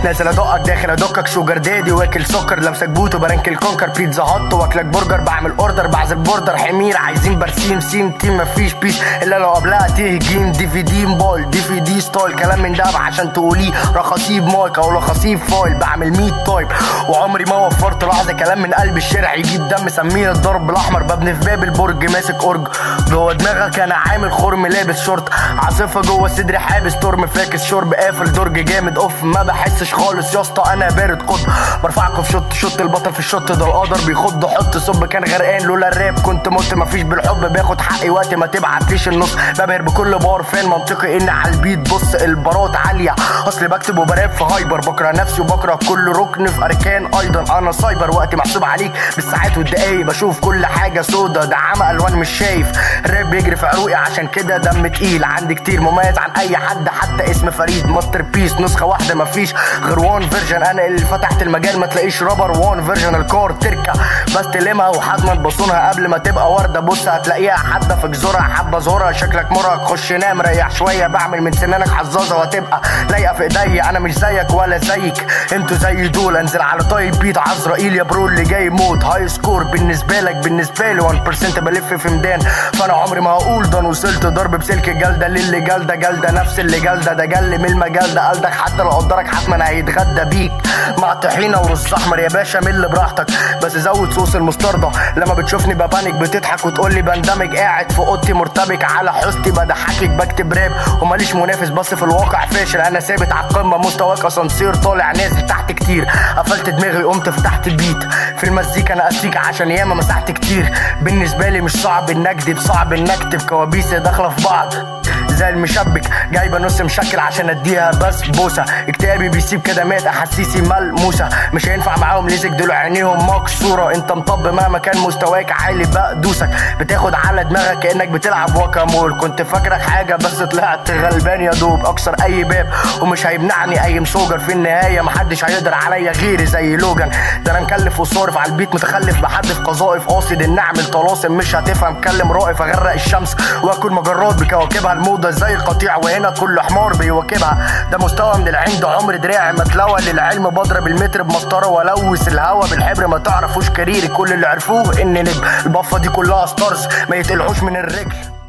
نازل ادقك داخل ادقك شوجر دادي واكل سكر لمسك بوت وبرنك الكونكر بيتزا هات واكلك برجر بعمل اوردر بعزل بوردر حمير عايزين برسيم سيم تيم مفيش بيس الا لو قبلها تيه جيم دي في دي موبايل دي في دي ستايل كلام من ده عشان تقوليه رخصيب مايك او رخصيب فايل بعمل 100 تايب وعمري ما وفرت لحظه كلام من قلب الشارع يجيب دم سميه الضرب الاحمر ببني في باب البرج ماسك اورج جوه دماغك انا عامل خرم لابس شورت عاصفه جوه صدري حابس ترم فاكس شرب قافل درج جامد اوف ما بحسش خالص يا اسطى انا بارد قطب برفعكم في شوت شوت البطل في الشوت ده القدر بيخض حط صب كان غرقان لولا الراب كنت مت مفيش بالحب باخد حقي وقت ما تبعتليش النص ببهر بكل بار فين منطقي ان على البيت بص البارات عاليه اصلي بكتب وبراب في هايبر بكره نفسي وبكره كل ركن في اركان ايضا انا سايبر وقتي محسوب عليك بالساعات والدقايق بشوف كل حاجه سودا ده عمى الوان مش شايف الراب بيجري في عروقي عشان كده دم تقيل عندي كتير مميز عن اي حد حتى اسم فريد ماستر بيس نسخه واحده مفيش غير وان فيرجن انا اللي فتحت المجال ما تلاقيش رابر وان فيرجن الكار تركه بستلمها وحتما بصونها قبل ما تبقى ورده بص هتلاقيها حاده في جذورها حبه زورها شكلك مرهق خش نام ريح شويه بعمل من سنانك حظاظه وهتبقى لايقه في ايديا انا مش زيك ولا زيك انتوا زي دول انزل على طيب بيت عزرائيل يا برو اللي جاي موت هاي سكور بالنسبه لك بالنسبه لي 1% بلف في ميدان فانا عمري ما هقول ده انا وصلت ضرب بسلك جلده للي جلده جلده نفس اللي جلده ده جل من المجال ده قلدك حتى لو قدرك حتما هيتغدى بيك مع طحينه ورز احمر يا باشا مل براحتك بس زود صوص المستردة لما بتشوفني ببانك بتضحك وتقول لي بندمج قاعد في اوضتي مرتبك على حوستي بضحكك بكتب راب وماليش منافس بس في الواقع فاشل انا ثابت على القمه مستواك اسانسير طالع نازل تحت كتير قفلت دماغي قمت فتحت البيت في المزيكا انا استيك عشان ياما مسحت كتير بالنسبه لي مش صعب ان اكدب صعب ان اكتب كوابيس داخله في بعض زي المشبك جايبه نص مشكل عشان اديها بس بوسه اكتئابي بيسيب كدمات احاسيسي ملموسه مش هينفع معاهم ليزك دول عينيهم مكسوره انت مطب مهما كان مستواك عالي بقى دوسك بتاخد على دماغك كانك بتلعب واكامول كنت فاكرك حاجه بس طلعت غلبان يا دوب اكسر اي باب ومش هيمنعني اي مسوجر في النهايه محدش هيقدر عليا غيري زي لوجان ده انا مكلف وصارف على البيت متخلف بحدف قذائف قاصد ان اعمل طلاسم مش هتفهم كلم رائف اغرق الشمس واكل مجرات بكواكبها الموضه زي القطيع وهنا كل حمار بيواكبها ده مستوى من العند عمر دراعي ما اتلوى للعلم بضرب المتر بمسطره والوث الهوا بالحبر ما تعرفوش كاريري كل اللي عرفوه ان نجم البفه دي كلها ستارز ما يتقلعوش من الرجل